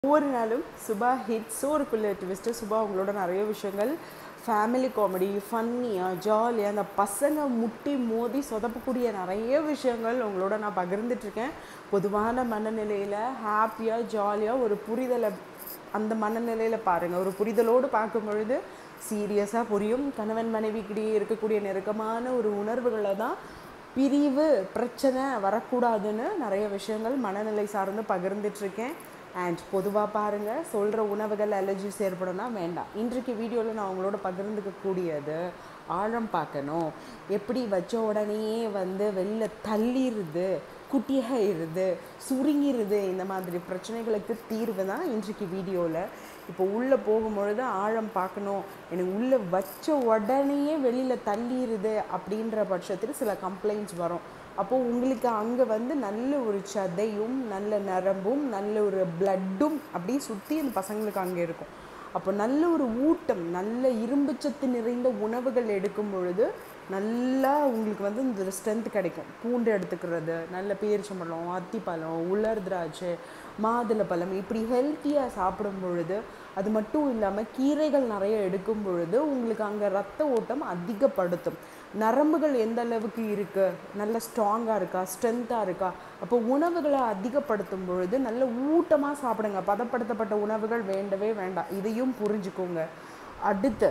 ஒவ்வொரு நாளும் சுபா ஹிட் சோறுக்குள்ள ட்விஸ்ட்டு சுபா உங்களோட நிறைய விஷயங்கள் ஃபேமிலி காமெடி ஃபன்னியாக ஜாலியாக அந்த பசங்க முட்டி மோதி சொதப்பக்கூடிய நிறைய விஷயங்கள் உங்களோட நான் பகிர்ந்துட்டுருக்கேன் பொதுவான மனநிலையில் ஹாப்பியாக ஜாலியாக ஒரு புரிதலை அந்த மனநிலையில் பாருங்கள் ஒரு புரிதலோடு பார்க்கும் பொழுது சீரியஸாக புரியும் கணவன் மனைவிக்கிடையே இருக்கக்கூடிய நெருக்கமான ஒரு உணர்வுகளை தான் பிரிவு பிரச்சனை வரக்கூடாதுன்னு நிறைய விஷயங்கள் மனநிலை சார்ந்து பகிர்ந்துட்டுருக்கேன் அண்ட் பொதுவாக பாருங்கள் சொல்கிற உணவுகள் அலர்ஜிஸ் ஏற்படும்னா வேண்டாம் இன்றைக்கு வீடியோவில் நான் உங்களோட பகிர்ந்துக்கக்கூடியது ஆழம் பார்க்கணும் எப்படி வச்ச உடனேயே வந்து வெளில தள்ளிடுது குட்டியாயிருது சுருங்கிருது இந்த மாதிரி பிரச்சனைகளுக்கு தீர்வு தான் இன்றைக்கு வீடியோவில் இப்போ உள்ளே போகும்பொழுது ஆழம் பார்க்கணும் எனக்கு உள்ளே வச்ச உடனேயே வெளியில் தள்ளிடுது அப்படின்ற பட்சத்தில் சில கம்ப்ளைண்ட்ஸ் வரும் அப்போது உங்களுக்கு அங்கே வந்து நல்ல ஒரு சதையும் நல்ல நரம்பும் நல்ல ஒரு பிளட்டும் அப்படியே சுற்றி அந்த பசங்களுக்கு அங்கே இருக்கும் அப்போ நல்ல ஒரு ஊட்டம் நல்ல இரும்புச்சத்து நிறைந்த உணவுகள் எடுக்கும் பொழுது நல்லா உங்களுக்கு வந்து இந்த ஸ்ட்ரென்த் கிடைக்கும் பூண்டு எடுத்துக்கிறது நல்ல பேரிச்சம்பழம் அத்திப்பழம் உலர் திராட்சை மாதுளப்பழம் இப்படி ஹெல்த்தியாக சாப்பிடும் பொழுது அது மட்டும் இல்லாமல் கீரைகள் நிறைய எடுக்கும் பொழுது உங்களுக்கு அங்கே ரத்த ஓட்டம் அதிகப்படுத்தும் நரம்புகள் எந்த அளவுக்கு இருக்குது நல்ல ஸ்ட்ராங்காக இருக்கா ஸ்ட்ரென்த்தாக இருக்கா அப்போ உணவுகளை அதிகப்படுத்தும் பொழுது நல்ல ஊட்டமாக சாப்பிடுங்க பதப்படுத்தப்பட்ட உணவுகள் வேண்டவே வேண்டாம் இதையும் புரிஞ்சுக்கோங்க அடுத்து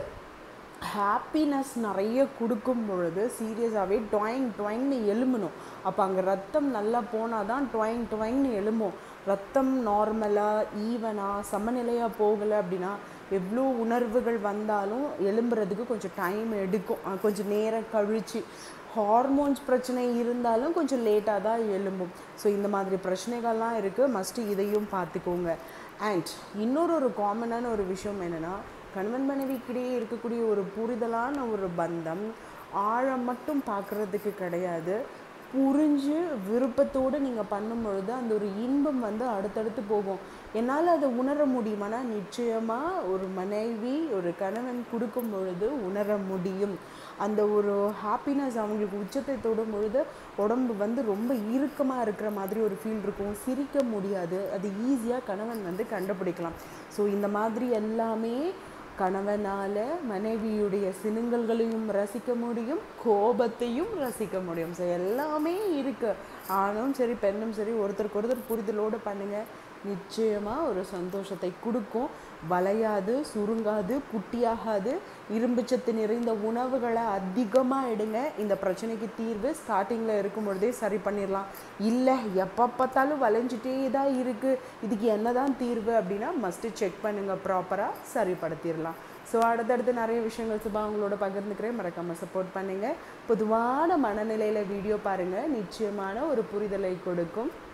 ஹாப்பினஸ் நிறைய கொடுக்கும் பொழுது சீரியஸாகவே டொயிங் டொயிங்னு எலும்பணும் அப்போ அங்கே ரத்தம் நல்லா போனால் தான் டொயிங் டொயிங்னு எலும்பும் ரத்தம் நார்மலாக ஈவனாக சமநிலையாக போகலை அப்படின்னா எவ்வளோ உணர்வுகள் வந்தாலும் எலும்புறதுக்கு கொஞ்சம் டைம் எடுக்கும் அஹ் கொஞ்சம் நேரம் கழித்து ஹார்மோன்ஸ் பிரச்சனை இருந்தாலும் கொஞ்சம் லேட்டாக தான் எலும்பும் ஸோ இந்த மாதிரி பிரச்சனைகள்லாம் இருக்குது மஸ்ட்டு இதையும் பார்த்துக்கோங்க அண்ட் இன்னொரு ஒரு காமனான ஒரு விஷயம் என்னென்னா கணவன் மனைவிக்கிடையே இருக்கக்கூடிய ஒரு புரிதலான ஒரு பந்தம் ஆழம் மட்டும் பார்க்குறதுக்கு கிடையாது புரிஞ்சு விருப்பத்தோடு நீங்கள் பண்ணும் பொழுது அந்த ஒரு இன்பம் வந்து அடுத்தடுத்து போகும் என்னால் அதை உணர முடியுமானா நிச்சயமாக ஒரு மனைவி ஒரு கணவன் கொடுக்கும் பொழுது உணர முடியும் அந்த ஒரு ஹாப்பினஸ் அவங்களுக்கு உச்சத்தை தொடும் பொழுது உடம்பு வந்து ரொம்ப இறுக்கமாக இருக்கிற மாதிரி ஒரு ஃபீல் இருக்கும் சிரிக்க முடியாது அது ஈஸியாக கணவன் வந்து கண்டுபிடிக்கலாம் ஸோ இந்த மாதிரி எல்லாமே கணவனால் மனைவியுடைய சினுங்கல்களையும் ரசிக்க முடியும் கோபத்தையும் ரசிக்க முடியும் ஸோ எல்லாமே இருக்குது ஆணும் சரி பெண்ணும் சரி ஒருத்தருக்கு ஒருத்தர் புரிதலோடு பண்ணுங்கள் நிச்சயமாக ஒரு சந்தோஷத்தை கொடுக்கும் வளையாது சுருங்காது குட்டியாகாது இரும்புச்சத்து நிறைந்த உணவுகளை அதிகமாக எடுங்க இந்த பிரச்சனைக்கு தீர்வு ஸ்டார்டிங்கில் இருக்கும் பொழுதே சரி பண்ணிடலாம் இல்லை எப்போ பார்த்தாலும் வளைஞ்சிட்டே தான் இருக்குது இதுக்கு என்ன தான் தீர்வு அப்படின்னா மஸ்ட்டு செக் பண்ணுங்கள் ப்ராப்பராக சரிப்படுத்திடலாம் ஸோ அடுத்தடுத்து நிறைய விஷயங்கள் சுபா உங்களோட பகிர்ந்துக்கிறேன் மறக்காமல் சப்போர்ட் பண்ணுங்கள் பொதுவான மனநிலையில் வீடியோ பாருங்கள் நிச்சயமான ஒரு புரிதலை கொடுக்கும்